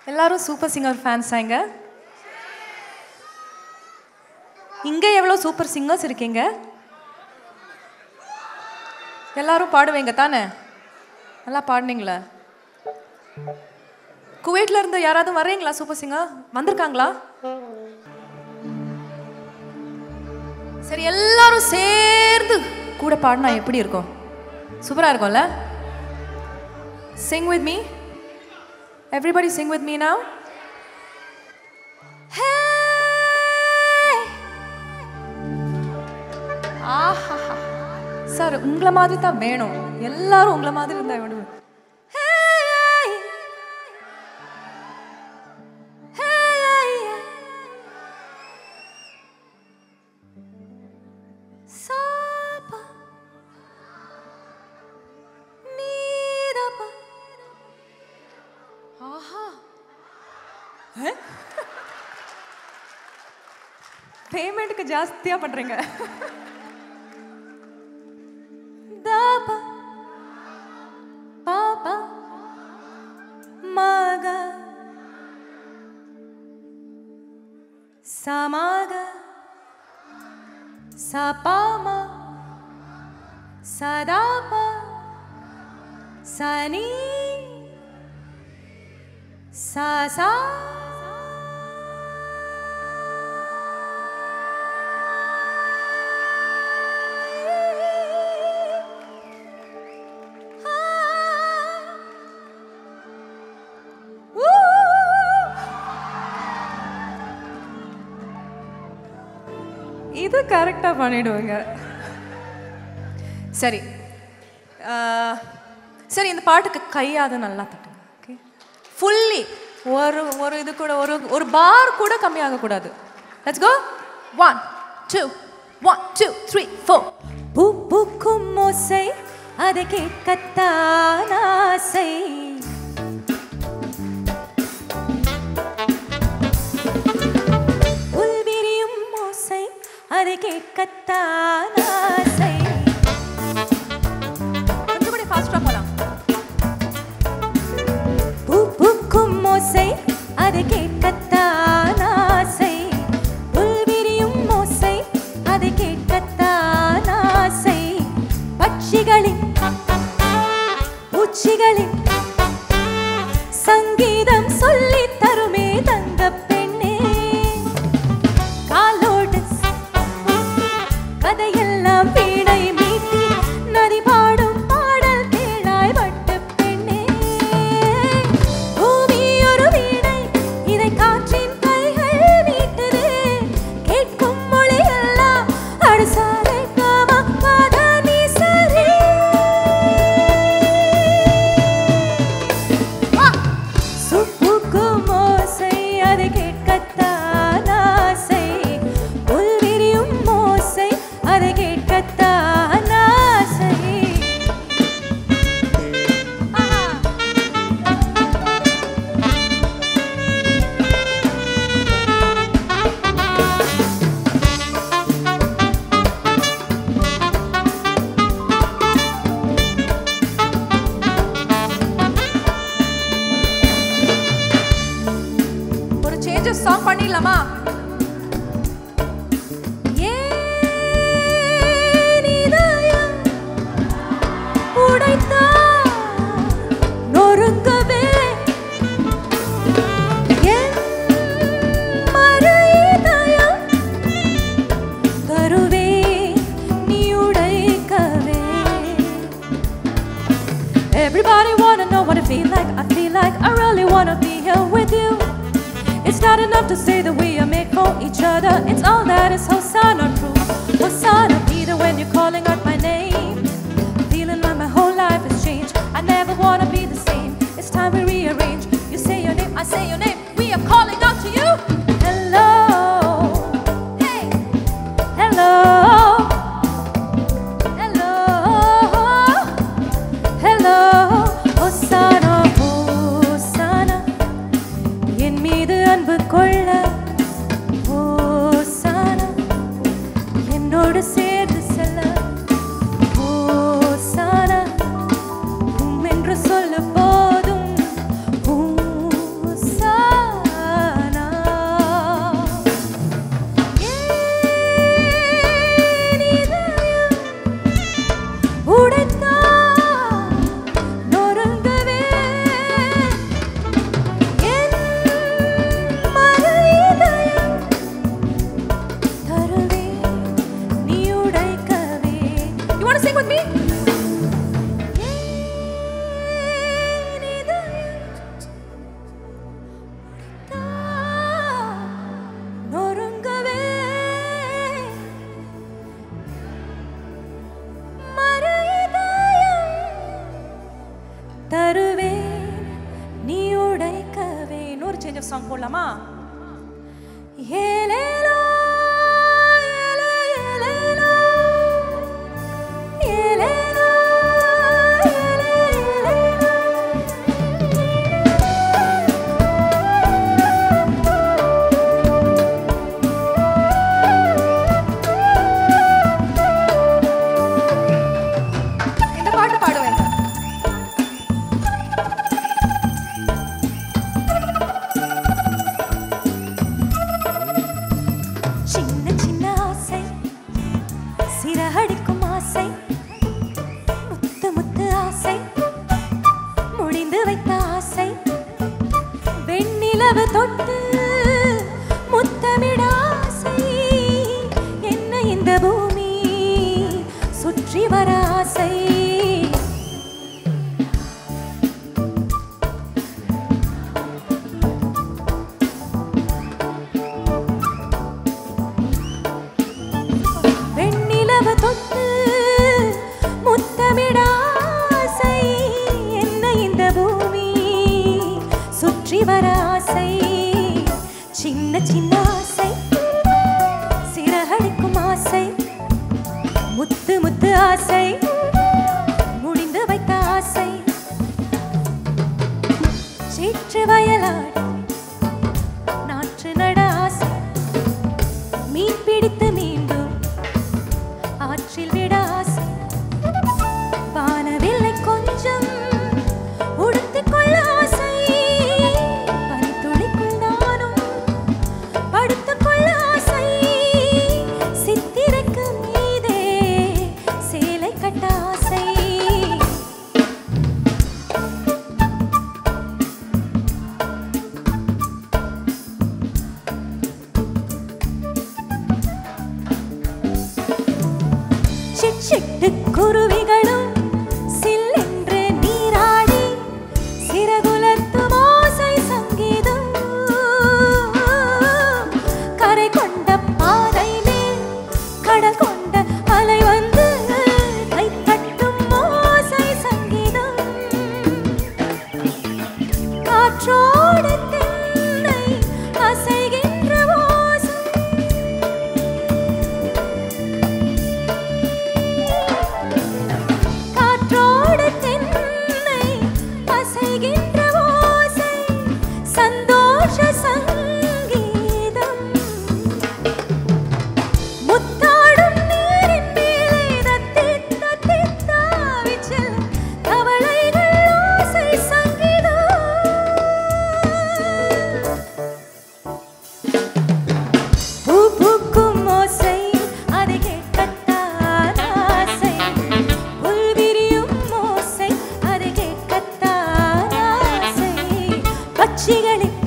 எல்லாரும் super singer fans ஆங்க இங்க எவ்வளோ சூப்பர் சிங்கர்ஸ் இருக்கீங்க எல்லாரும் பாடுவீங்க தானே நல்லா பாடுனீங்களா குவைட்ல இருந்து யாராவது வர்றீங்களா சூப்பர் சிங்கர் வந்திருக்காங்களா சரி எல்லாரும் சேர்ந்து கூட பாடினா எப்படி இருக்கும் சூப்பரா இருக்கும்ல sing with me everybody sing with me now ஆஹா சார் உங்களை மாதிரி தான் வேணும் எல்லாரும் உங்களை மாதிரி இருந்தா வேணும் சாபா நீதபா ஆஹா பேமெண்ட்டுக்கு ஜாஸ்தியா பண்றீங்க தாபா பாபா மக சமாக சபாமா சதாபா சனி சசா இது கரெக்டாக பண்ணிடுவாங்க சரி ஆஹ், சரி இந்த பாட்டுக்கு கையாத நல்லா தட்டுங்க ஓகே ஃபுல்லி ஒரு ஒரு இது கூட ஒரு ஒரு பார் கூட கம்மியாக கூடாது let's go one two one two three four பூ பூக்கும் ஓசை அதை கேட்கத்தான் ஆசை புல்விரியும் ஓசை அதை கேட்கத்தான் ஆசை கொஞ்சம் கூட ஃபாஸ்டா போலாம் பூ பூக்கும் ஓசை அதை கேட்கத்தான் ஆசை புல்விரியும் ஓசை அதை கேட்கத்தான் ஆசை பட்சிகளின் பூச்சிகளின் சங்கீதம் சொல்லித் தருமே தங்க பெண்ணே காலோடு கதையெல்லாம் வீணை மீட்டி நதி பாடும் பாடல் கேளாய் வட்டு பெண்ணே பூமி ஒரு வீணை இதை காற்றின் கைகள் மீட்டுது கேட்கும் மொழியெல்லாம் அடுசாலை காமா பாதா நீ சரி சுப்புக்கும் ஓசை அது கேட்கத்தான் ஆசை புல்விரியும் ஓசை அது கேட்கத்தான் ஆசை ஆஹா. ஒரு சேஞ்சஸ் சாங் பண்ணிடலாமா ஏன் இதயம் உடைத்தாய் நொறுங்கவே என் மறு இதயம் தருவே நீ உடைக்கவே Everybody wanna know what I feel like. I feel like I really wanna be here with you. It's not enough to say that we are made for each other. It's all that is Hosanna true. Hosanna, Peter, when you're calling out my name. Feeling like my whole life has changed. I never wanna be the same. It's time we rearrange. You say your name, I say your name. We are calling out to you. Hello. Hey. Hello. Hello. Hello, Hosanna, Hosanna, என் மீது அன்பு கொள்ள Hosanna. Song போடலாமா ஏலேலோ, ஏலே, ஏலேலோ, ஏலேலோ, ஏலே, ஏலேலோ. இந்த பாட்டு பாடுவேன் சின்ன சின்ன ஆசை சிறகடிக்கும் ஆசை முத்து முத்து ஆசை முடிந்து வைத்த ஆசை வெண்ணிலவு தொட்டு முத்தமிட ஆசை என்ன இந்த பூமி சுற்றி வர ஆசை வெண்ணிலவு தொட்டு முத்தமிட ஆசை என்ன இந்த பூமி சுற்றி வர ஆசை சின்ன சின்ன ஆசை சிறகடிக்கும் ஆசை முத்து முத்து ஆசை முடிந்து வைத்த ஆசை சேற்று வயலாடி நாற்று நட ஆசை மீன் பிடித்து மீண்டும் ஆற்றில் விட ஆசை வானவில்லை கொஞ்சம் உடுத்திக் கொள்ள ஆசை பனித்துளிக்குள் நானும் படுத்துக் கொள்ள ஆசை சித்திரைக்கு மீதே சேலை கட்ட ஆசை சிட்டு குருவிகளும் சில்லென்று நீராடி சிறகுலத்து மோசை சங்கீதம் கரை கொண்ட பாதை மேல் கடல் கொண்ட அலை வந்து கை தட்டும் மோசை சங்கீதம் காற்றோடு தென்னை அசைகின்ற ஓசை காற்றோடு தென்னை அசைகின்ற ஓசை சந்தோஷ சங்கீதம் முத்தாடும் நீரின் மேலே தத்தி தத்தி தாவிச் செல்லும் தவளைகள் ஓசை சங்கீதம் பூ பூக்கும் ஓசை அதை கேட்கத்தான் ஆசை புல் விரியும் ஓசை அதை கேட்கத்தான் ஆசை பட்சிகளின்